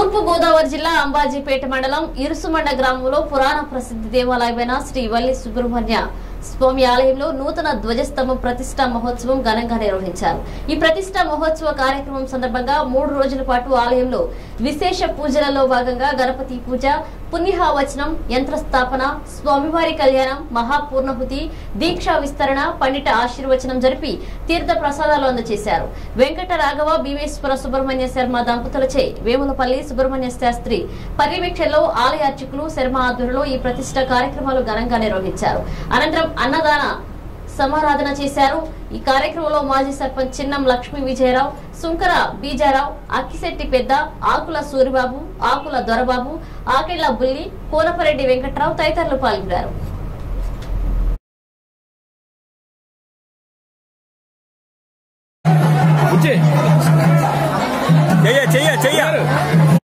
తూర్పు గోదావరి జిల్లా అంబాజీపేట మండలం ఇరుసుమండ గ్రామంలో పురాణ ప్రసిద్ధి దేవాలయమైన శ్రీ వల్లి సుబ్రహ్మణ్య స్వామి ఆలయంలో నూతన ధ్వజస్తంభం ప్రతిష్టా మహోత్సవం ఘనంగా నిర్వహించారు ఈ ప్రతిష్టా మహోత్సవ కార్యక్రమం సందర్భంగా మూడు రోజుల పాటు ఆలయంలో విశేష పూజలలో భాగంగా గణపతి పూజ పుణ్యహావచనం యంత్రస్థాపన స్వామివారి కళ్యాణం మహాపూర్ణహుతి దీక్షా విస్తరణ పండిత ఆశీర్వచనం జరిపి తీర్థ ప్రసాదాలు అందజేశారు వెంకట రాఘవ భీమేశ్వర సుబ్రహ్మణ్య శర్మ దంపతులచే వేములపల్లి సుబ్రహ్మణ్య శాస్త్రి పర్యవేక్షణలో ఆలయ అర్చకులు శర్మ ఆధ్వర్యంలో ఈ ప్రతిష్ట కార్యక్రమాలు ఘనంగా నిర్వహించారు అనంతరం అన్నదాన సమారాధన చేశారు ఈ కార్యక్రమంలో మాజీ సర్పంచ్ చిన్నం లక్ష్మీ విజయరావు సుంకర బీజారావు అక్కిశెట్టి పెద్ద ఆకుల సూరిబాబు ఆకుల దొరబాబు ఆకెళ్ల బుల్లి కోనపరెడ్డి వెంకట్రావు తదితరులు పాల్గొన్నారు చెయ్య చెయ్య చెయ్య